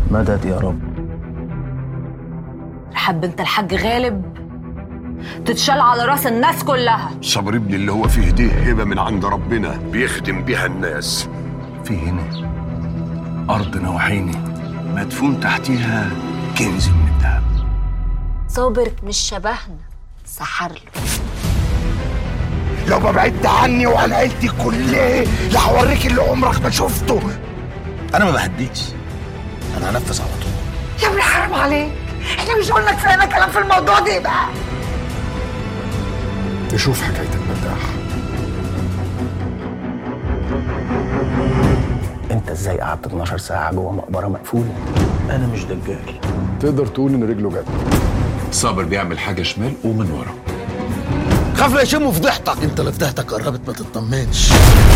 مدد يا رب رحب انت الحاج غالب تتشال على راس الناس كلها صبر ابني اللي هو فيه دي هبه من عند ربنا بيخدم بيها الناس في هنا أرض نواحيني مدفون تحتيها كنز من الذهب صابر مش شبهنا سحر له لو ما بعدت عني وعن عيلتي كلها لهوريك اللي عمرك ما شفته أنا ما بهديش أنا هنفذ على طول يا ابني حرام عليك احنا مش قلنا كفايه كلام في الموضوع ده بقى تشوف حكايه المداح أنت إزاي قعدت 12 ساعة جوه مقبرة مقفولة أنا مش دجال تقدر تقول ان رجله جت صابر بيعمل حاجة شمال ومن ورا خاف لا يشموا فضيحتك أنت اللي فضيحتك قربت ما تطمنش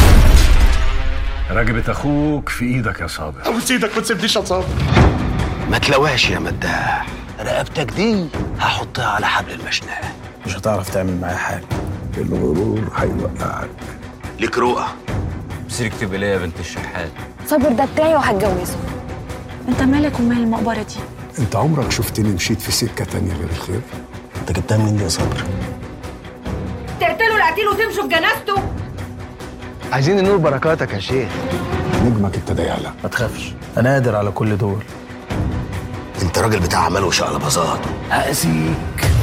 رقبة أخوك في إيدك يا صابر ابوس ايدك ما تسيبنيش يا صابر ما تلواش يا مداح رقبتك دي هحطها على حبل المشنقة مش هتعرف تعمل معايا حاجة الغرور هيوقعك ليك رؤى سيرك تبقى ليا يا بنت الشحات صابر ده بتاعي وهتجوزه انت مالك ومال المقبره دي انت عمرك شفتني مشيت في سكه تانية غير الخير أنت جبتها منين دي يا صابر تقتلوا القتيل وتمشوا في جنازته عايزين النور بركاتك يا شيخ نجمك ابتدى يعلى ما تخافش أنا قادر على كل دول أنت راجل بتاع عمل وشقلباظات هأذيك